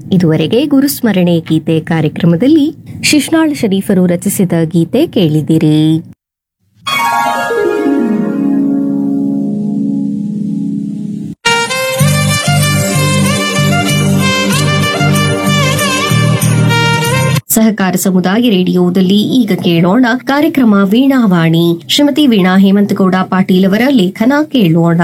ಇದುವರೆಗೆ ಗುರುಸ್ಮರಣೆ ಗೀತೆ ಕಾರ್ಯಕ್ರಮದಲ್ಲಿ ಶಿಶ್ನಾಳ್ ಶರೀಫರು ರಚಿಸಿದ ಗೀತೆ ಕೇಳಿದಿರಿ ಸಹಕಾರ ಸಮುದಾಯ ರೇಡಿಯೋದಲ್ಲಿ ಈಗ ಕೇಳೋಣ ಕಾರ್ಯಕ್ರಮ ವೀಣಾವಾಣಿ ಶ್ರೀಮತಿ ವೀಣಾ ಹೇಮಂತಗೌಡ ಪಾಟೀಲ್ ಅವರ ಲೇಖನ ಕೇಳೋಣ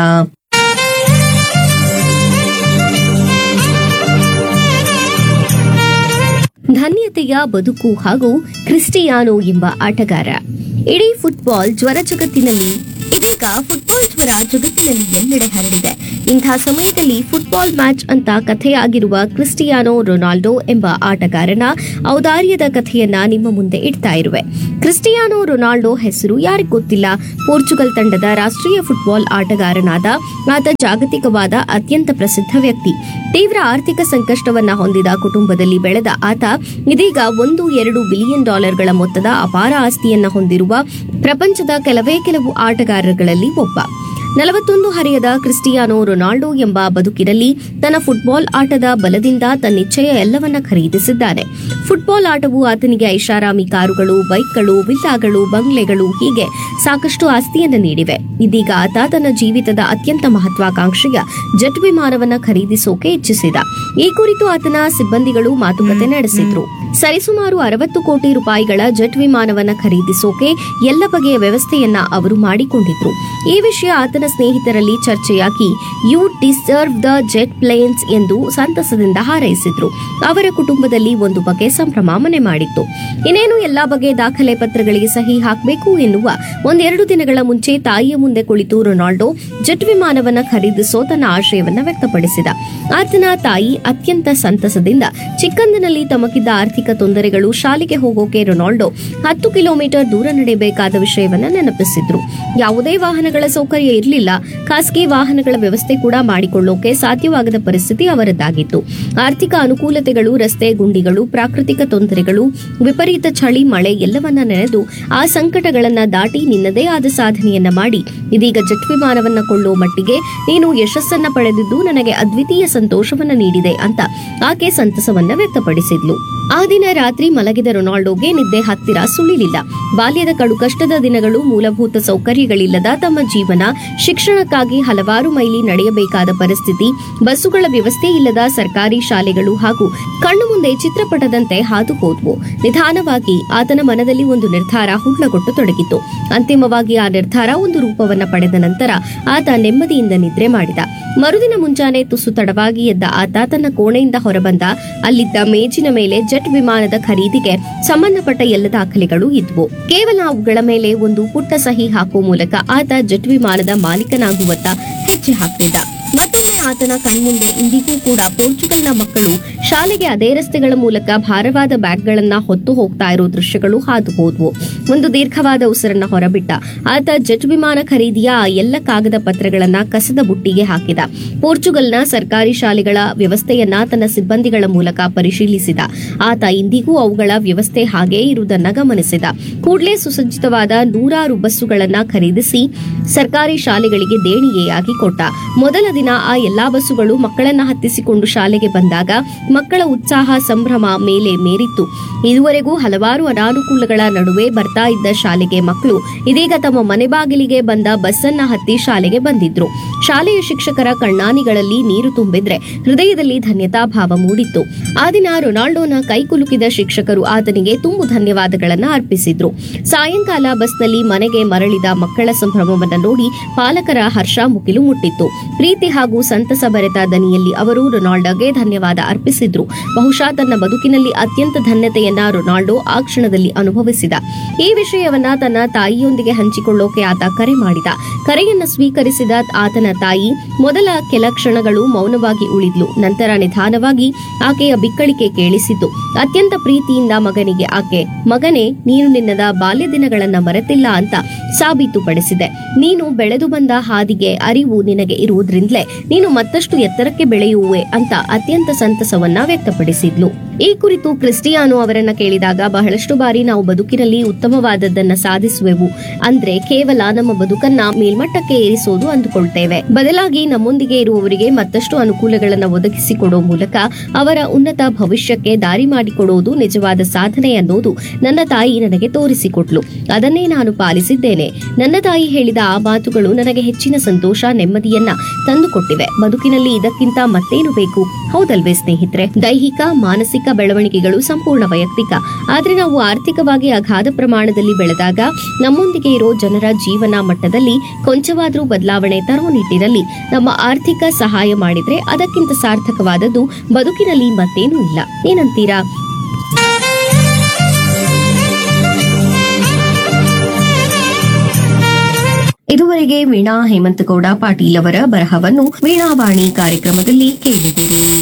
ಧನ್ಯತೆಯ ಬದುಕು ಹಾಗೂ ಕ್ರಿಸ್ಟಿಯಾನೋ ಎಂಬ ಆಟಗಾರ ಇಡೀ ಫುಟ್ಬಾಲ್ ಜ್ವರ ಜಗತ್ತಿನಲ್ಲಿ ಇದೀಗ ಫುಟ್ಬಾಲ್ ಜ್ವರ ಜಗತ್ತಿನಲ್ಲಿ ಎಲ್ಲೆಡೆ ಹರಡಿದೆ ಇಂಥ ಸಮಯದಲ್ಲಿ ಫುಟ್ಬಾಲ್ ಮ್ಯಾಚ್ ಅಂತ ಕಥೆಯಾಗಿರುವ ಕ್ರಿಸ್ಟಿಯಾನೋ ರೊನಾಲ್ಡೋ ಎಂಬ ಆಟಗಾರನ ಔದಾರ್ಯದ ಕಥೆಯನ್ನ ನಿಮ್ಮ ಮುಂದೆ ಇಡ್ತಾ ಇರುವೆ ಕ್ರಿಸ್ಟಿಯಾನೋ ರೊನಾಲ್ಡೋ ಹೆಸರು ಯಾರಿಗ್ ಗೊತ್ತಿಲ್ಲ ಪೋರ್ಚುಗಲ್ ತಂಡದ ರಾಷ್ಟ್ರೀಯ ಫುಟ್ಬಾಲ್ ಆಟಗಾರನಾದ ಆತ ಜಾಗತಿಕವಾದ ಅತ್ಯಂತ ಪ್ರಸಿದ್ಧ ವ್ಯಕ್ತಿ ತೀವ್ರ ಆರ್ಥಿಕ ಸಂಕಷ್ಟವನ್ನ ಹೊಂದಿದ ಕುಟುಂಬದಲ್ಲಿ ಬೆಳೆದ ಆತ ಇದೀಗ ಒಂದು ಎರಡು ಬಿಲಿಯನ್ ಡಾಲರ್ಗಳ ಮೊತ್ತದ ಅಪಾರ ಆಸ್ತಿಯನ್ನ ಹೊಂದಿರುವ ಪ್ರಪಂಚದ ಕೆಲವೇ ಕೆಲವು ಆಟಗಾರರಲ್ಲಿ ಒಬ್ಬ ನಲವತ್ತೊಂದು ಹರೆಯದ ಕ್ರಿಸ್ಟಿಯಾನೋ ರೊನಾಲ್ಡೋ ಎಂಬ ಬದುಕಿನಲ್ಲಿ ತನ್ನ ಫುಟ್ಬಾಲ್ ಆಟದ ಬಲದಿಂದ ತನ್ನಿಚ್ಛೆಯ ಎಲ್ಲವನ್ನ ಖರೀದಿಸಿದ್ದಾನೆ ಫುಟ್ಬಾಲ್ ಆಟವು ಆತನಿಗೆ ಐಷಾರಾಮಿ ಕಾರುಗಳು ಬೈಕ್ಗಳು ವಿಲ್ಲಾಗಳು ಬಂಗ್ಲೆಗಳು ಹೀಗೆ ಸಾಕಷ್ಟು ಆಸ್ತಿಯನ್ನು ನೀಡಿವೆ ಇದೀಗ ಆತ ತನ್ನ ಜೀವಿತದ ಅತ್ಯಂತ ಮಹತ್ವಾಕಾಂಕ್ಷೆಯ ಜೆಟ್ ವಿಮಾನವನ್ನ ಖರೀದಿಸೋಕೆ ಇಚ್ಛಿಸಿದ ಈ ಕುರಿತು ಆತನ ಸಿಬ್ಬಂದಿಗಳು ಮಾತುಕತೆ ನಡೆಸಿದ್ರು ಸರಿಸುಮಾರು ಅರವತ್ತು ಕೋಟಿ ರೂಪಾಯಿಗಳ ಜೆಟ್ ವಿಮಾನವನ್ನ ಖರೀದಿಸೋಕೆ ಎಲ್ಲ ಬಗೆಯ ವ್ಯವಸ್ಥೆಯನ್ನ ಅವರು ಮಾಡಿಕೊಂಡಿದ್ರು ಈ ವಿಷಯ ಆತನ ಸ್ನೇಹಿತರಲ್ಲಿ ಚರ್ಚೆಯಾಗಿ you deserve the jet planes ಎಂದು ಸಂತಸದಿಂದ ಹಾರೈಸಿದ್ರು ಅವರ ಕುಟುಂಬದಲ್ಲಿ ಒಂದು ಬಗೆ ಸಂಭ್ರಮ ಮನೆ ಮಾಡಿತ್ತು ಇನ್ನೇನು ಎಲ್ಲಾ ಬಗೆಯ ದಾಖಲೆ ಪತ್ರಗಳಿಗೆ ಸಹಿ ಹಾಕಬೇಕು ಎನ್ನುವ ಒಂದೆರಡು ದಿನಗಳ ಮುಂಚೆ ತಾಯಿಯ ಮುಂದೆ ಕುಳಿತು ರೊನಾಲ್ಡೋ ಜೆಟ್ ವಿಮಾನವನ್ನ ಖರೀದಿಸೋ ತನ್ನ ಆಶಯವನ್ನ ವ್ಯಕ್ತಪಡಿಸಿದ ಆತನ ತಾಯಿ ಅತ್ಯಂತ ಸಂತಸದಿಂದ ಚಿಕ್ಕಂದಿನಲ್ಲಿ ತಮಗಿದ್ದ ಆರ್ಥಿಕ ತೊಂದರೆಗಳು ಶಾಲೆಗೆ ಹೋಗೋಕೆ ರೊನಾಲ್ಡೋ ಹತ್ತು ಕಿಲೋಮೀಟರ್ ದೂರ ನಡೆಯಬೇಕಾದ ವಿಷಯವನ್ನ ನೆನಪಿಸಿದ್ರು ಯಾವುದೇ ವಾಹನಗಳ ಸೌಕರ್ಯ ಇರಲಿಲ್ಲ ಖಾಸಗಿ ವಾಹನಗಳ ವ್ಯವಸ್ಥೆ ಕೂಡ ಮಾಡಿಕೊಳ್ಳೋಕೆ ಸಾಧ್ಯವಾಗದ ಪರಿಸ್ಥಿತಿ ಅವರದ್ದಾಗಿತ್ತು ಆರ್ಥಿಕ ಅನುಕೂಲತೆಗಳು ರಸ್ತೆ ಗುಂಡಿಗಳು ಪ್ರಾಕೃತಿಕ ತೊಂದರೆಗಳು ವಿಪರೀತ ಚಳಿ ಮಳೆ ಎಲ್ಲವನ್ನ ನೆನೆದು ಆ ಸಂಕಟಗಳನ್ನ ದಾಟಿ ನಿನ್ನದೇ ಆದ ಸಾಧನೆಯನ್ನ ಮಾಡಿ ಇದೀಗ ಜೆಟ್ ವಿಮಾನವನ್ನ ಕೊಳ್ಳೋ ಮಟ್ಟಿಗೆ ನೀನು ಯಶಸ್ಸನ್ನ ಪಡೆದಿದ್ದು ನನಗೆ ಅದ್ವಿತೀಯ ಸಂತೋಷವನ್ನ ನೀಡಿದೆ ಅಂತ ಆಕೆ ಸಂತಸವನ್ನ ವ್ಯಕ್ತಪಡಿಸಿದ್ಲು ಆ ದಿನ ರಾತ್ರಿ ಮಲಗಿದ ರೊನಾಲ್ಡೋಗೆ ನಿದ್ದೆ ಹತ್ತಿರ ಸುಳಿಲಿಲ್ಲ ಬಾಲ್ಯದ ಕಡು ಕಷ್ಟದ ದಿನಗಳು ಮೂಲಭೂತ ಸೌಕರ್ಯಗಳಿಲ್ಲದ ತಮ್ಮ ಜೀವನ ಶಿಕ್ಷಣಕ್ಕಾಗಿ ಹಲವಾರು ಮೈಲಿ ನಡೆಯಬೇಕಾದ ಪರಿಸ್ಥಿತಿ ಬಸ್ಸುಗಳ ವ್ಯವಸ್ಥೆ ಇಲ್ಲದ ಸರ್ಕಾರಿ ಶಾಲೆಗಳು ಹಾಗೂ ಕಣ್ಣು ಮುಂದೆ ಚಿತ್ರಪಟದಂತೆ ಹಾದು ಹೋದ್ವು ನಿಧಾನವಾಗಿ ಆತನ ಮನದಲ್ಲಿ ಒಂದು ನಿರ್ಧಾರ ಹುಡ್ಲಗೊಟ್ಟು ತೊಡಗಿತು ಅಂತಿಮವಾಗಿ ಆ ನಿರ್ಧಾರ ಒಂದು ರೂಪವನ್ನ ಪಡೆದ ನಂತರ ಆತ ನೆಮ್ಮದಿಯಿಂದ ನಿದ್ರೆ ಮಾಡಿದ ಮರುದಿನ ಮುಂಜಾನೆ ತುಸು ತಡವಾಗಿ ಎದ್ದ ಆತ ತನ್ನ ಕೋಣೆಯಿಂದ ಹೊರಬಂದ ಅಲ್ಲಿದ್ದ ಮೇಜಿನ ಮೇಲೆ ಜೆಟ್ ವಿಮಾನದ ಖರೀದಿಗೆ ಸಂಬಂಧಪಟ್ಟ ಎಲ್ಲ ದಾಖಲೆಗಳು ಇದ್ವು ಕೇವಲ ಅವುಗಳ ಮೇಲೆ ಒಂದು ಪುಟ್ಟ ಸಹಿ ಹಾಕುವ ಮೂಲಕ ಆತ ಜೆಟ್ ವಿಮಾನದ ಮಾಲೀಕನಾಗುವತ್ತ ಹೆಜ್ಜೆ ಹಾಕ್ತಿದ್ದ ಮತ್ತೊಮ್ಮೆ ಆತನ ಕಣ್ಮುಂದೆ ಇಂದಿಗೂ ಕೂಡ ಪೋರ್ಚುಗಲ್ನ ಮಕ್ಕಳು ಶಾಲೆಗೆ ಅದೇ ರಸ್ತೆಗಳ ಮೂಲಕ ಭಾರವಾದ ಬ್ಯಾಗ್ಗಳನ್ನ ಹೊತ್ತು ಹೋಗ್ತಾ ಇರೋ ದೃಶ್ಯಗಳು ಹಾದು ಹೋದ್ವು ಒಂದು ದೀರ್ಘವಾದ ಉಸಿರನ್ನ ಹೊರಬಿಟ್ಟ ಆತ ಜೆಟ್ ವಿಮಾನ ಖರೀದಿಯ ಆ ಎಲ್ಲ ಕಾಗದ ಪತ್ರಗಳನ್ನ ಕಸದ ಬುಟ್ಟಿಗೆ ಹಾಕಿದ ಪೋರ್ಚುಗಲ್ನ ಸರ್ಕಾರಿ ಶಾಲೆಗಳ ವ್ಯವಸ್ಥೆಯನ್ನ ತನ್ನ ಸಿಬ್ಬಂದಿಗಳ ಮೂಲಕ ಪರಿಶೀಲಿಸಿದ ಆತ ಇಂದಿಗೂ ಅವುಗಳ ವ್ಯವಸ್ಥೆ ಹಾಗೇ ಇರುವುದನ್ನ ಗಮನಿಸಿದ ಕೂಡಲೇ ಸುಸಜ್ಜಿತವಾದ ನೂರಾರು ಬಸ್ಸುಗಳನ್ನ ಖರೀದಿಸಿ ಸರ್ಕಾರಿ ಶಾಲೆಗಳಿಗೆ ದೇಣಿಗೆಯಾಗಿ ಕೊಟ್ಟ ಮೊದಲ ದಿನ ಆ ಎಲ್ಲಾ ಬಸ್ಸುಗಳು ಮಕ್ಕಳನ್ನ ಹತ್ತಿಸಿಕೊಂಡು ಶಾಲೆಗೆ ಬಂದಾಗ ಮಕ್ಕಳ ಉತ್ಸಾಹ ಸಂಭ್ರಮ ಮೇಲೆ ಮೇರಿತ್ತು ಇದುವರೆಗೂ ಹಲವಾರು ಅನಾನುಕೂಲಗಳ ನಡುವೆ ಬರ್ತಾ ಇದ್ದ ಶಾಲೆಗೆ ಮಕ್ಕಳು ಇದೀಗ ತಮ್ಮ ಮನೆ ಬಾಗಿಲಿಗೆ ಬಂದ ಬಸ್ಸನ್ನ ಹತ್ತಿ ಶಾಲೆಗೆ ಬಂದಿದ್ರು ಶಾಲೆಯ ಶಿಕ್ಷಕರ ಕಣ್ಣಾನಿಗಳಲ್ಲಿ ನೀರು ತುಂಬಿದ್ರೆ ಹೃದಯದಲ್ಲಿ ಧನ್ಯತಾ ಭಾವ ಮೂಡಿತ್ತು ಆ ದಿನ ರೊನಾಲ್ಡೋನ ಕೈಕುಲುಕಿದ ಶಿಕ್ಷಕರು ಆತನಿಗೆ ತುಂಬು ಧನ್ಯವಾದಗಳನ್ನ ಅರ್ಪಿಸಿದ್ರು ಸಾಯಂಕಾಲ ಬಸ್ನಲ್ಲಿ ಮನೆಗೆ ಮರಳಿದ ಮಕ್ಕಳ ಸಂಭ್ರಮವನ್ನ ನೋಡಿ ಪಾಲಕರ ಹರ್ಷ ಮುಗಿಲು ಮುಟ್ಟಿತ್ತು ಪ್ರೀತಿ ಹಾಗೂ ಸಂತಸ ಬೆರೆತ ದನಿಯಲ್ಲಿ ಅವರು ರೊನಾಲ್ಡೋಗೆ ಧನ್ಯವಾದ ಅರ್ಪಿಸಿದ್ರು ಬಹುಶಃ ತನ್ನ ಬದುಕಿನಲ್ಲಿ ಅತ್ಯಂತ ಧನ್ಯತೆಯನ್ನ ರೊನಾಲ್ಡೋ ಆ ಕ್ಷಣದಲ್ಲಿ ಅನುಭವಿಸಿದ ಈ ವಿಷಯವನ್ನ ತನ್ನ ತಾಯಿಯೊಂದಿಗೆ ಹಂಚಿಕೊಳ್ಳೋಕೆ ಆತ ಕರೆ ಮಾಡಿದ ಕರೆಯನ್ನ ಸ್ವೀಕರಿಸಿದ ಆತನ ತಾಯಿ ಮೊದಲ ಕೆಲ ಕ್ಷಣಗಳು ಮೌನವಾಗಿ ಉಳಿದ್ಲು ನಂತರ ನಿಧಾನವಾಗಿ ಆಕೆಯ ಬಿಕ್ಕಳಿಕೆ ಕೇಳಿಸಿತು ಅತ್ಯಂತ ಪ್ರೀತಿಯಿಂದ ಮಗನಿಗೆ ಆಕೆ ಮಗನೇ ನೀನು ನಿನ್ನದ ಬಾಲ್ಯ ದಿನಗಳನ್ನ ಮರೆತಿಲ್ಲ ಅಂತ ಸಾಬೀತುಪಡಿಸಿದೆ ನೀನು ಬೆಳೆದು ಬಂದ ಹಾದಿಗೆ ಅರಿವು ನಿನಗೆ ಇರುವುದ್ರಿಂದಲೇ ನೀನು ಮತ್ತಷ್ಟು ಎತ್ತರಕ್ಕೆ ಬೆಳೆಯುವೆ ಅಂತ ಅತ್ಯಂತ ಸಂತಸವನ್ನ ವ್ಯಕ್ತಪಡಿಸಿದ್ಲು ಈ ಕುರಿತು ಕ್ರಿಸ್ಟಿಯಾನೋ ಅವರನ್ನ ಕೇಳಿದಾಗ ಬಹಳಷ್ಟು ಬಾರಿ ನಾವು ಬದುಕಿನಲ್ಲಿ ಉತ್ತಮವಾದದ್ದನ್ನ ಸಾಧಿಸುವೆವು ಅಂದ್ರೆ ಕೇವಲ ನಮ್ಮ ಬದುಕನ್ನ ಮೇಲ್ಮಟ್ಟಕ್ಕೆ ಏರಿಸೋದು ಅಂದುಕೊಳ್ತೇವೆ ಬದಲಾಗಿ ನಮ್ಮೊಂದಿಗೆ ಇರುವವರಿಗೆ ಮತ್ತಷ್ಟು ಅನುಕೂಲಗಳನ್ನು ಒದಗಿಸಿಕೊಡೋ ಮೂಲಕ ಅವರ ಉನ್ನತ ಭವಿಷ್ಯಕ್ಕೆ ದಾರಿ ಮಾಡಿಕೊಡುವುದು ನಿಜವಾದ ಸಾಧನೆ ಅನ್ನೋದು ನನ್ನ ತಾಯಿ ನನಗೆ ತೋರಿಸಿಕೊಟ್ಲು ಅದನ್ನೇ ನಾನು ಪಾಲಿಸಿದ್ದೇನೆ ನನ್ನ ತಾಯಿ ಹೇಳಿದ ಆ ಮಾತುಗಳು ನನಗೆ ಹೆಚ್ಚಿನ ಸಂತೋಷ ನೆಮ್ಮದಿಯನ್ನ ತಂದುಕೊಟ್ಟಿವೆ ಬದುಕಿನಲ್ಲಿ ಇದಕ್ಕಿಂತ ಮತ್ತೇನು ಬೇಕು ಹೌದಲ್ವೇ ಸ್ನೇಹಿತರೆ ದೈಹಿಕ ಮಾನಸಿಕ ಬೆಳವಣಿಗೆಗಳು ಸಂಪೂರ್ಣ ವೈಯಕ್ತಿಕ ಆದ್ರೆ ನಾವು ಆರ್ಥಿಕವಾಗಿ ಅಗಾಧ ಪ್ರಮಾಣದಲ್ಲಿ ಬೆಳೆದಾಗ ನಮ್ಮೊಂದಿಗೆ ಇರೋ ಜನರ ಜೀವನ ಮಟ್ಟದಲ್ಲಿ ಕೊಂಚವಾದ್ರೂ ಬದಲಾವಣೆ ತರೋ ನಿಟ್ಟಿನಲ್ಲಿ ನಮ್ಮ ಆರ್ಥಿಕ ಸಹಾಯ ಮಾಡಿದ್ರೆ ಅದಕ್ಕಿಂತ ಸಾರ್ಥಕವಾದದ್ದು ಬದುಕಿನಲ್ಲಿ ಮತ್ತೇನೂ ಇಲ್ಲ ಏನಂತೀರಾ ಇದುವರೆಗೆ ವೀಣಾ ಹೇಮಂತಗೌಡ ಪಾಟೀಲ್ ಅವರ ಬರಹವನ್ನು ವೀಣಾವಾಣಿ ಕಾರ್ಯಕ್ರಮದಲ್ಲಿ ಕೇಳಿದಿರಿ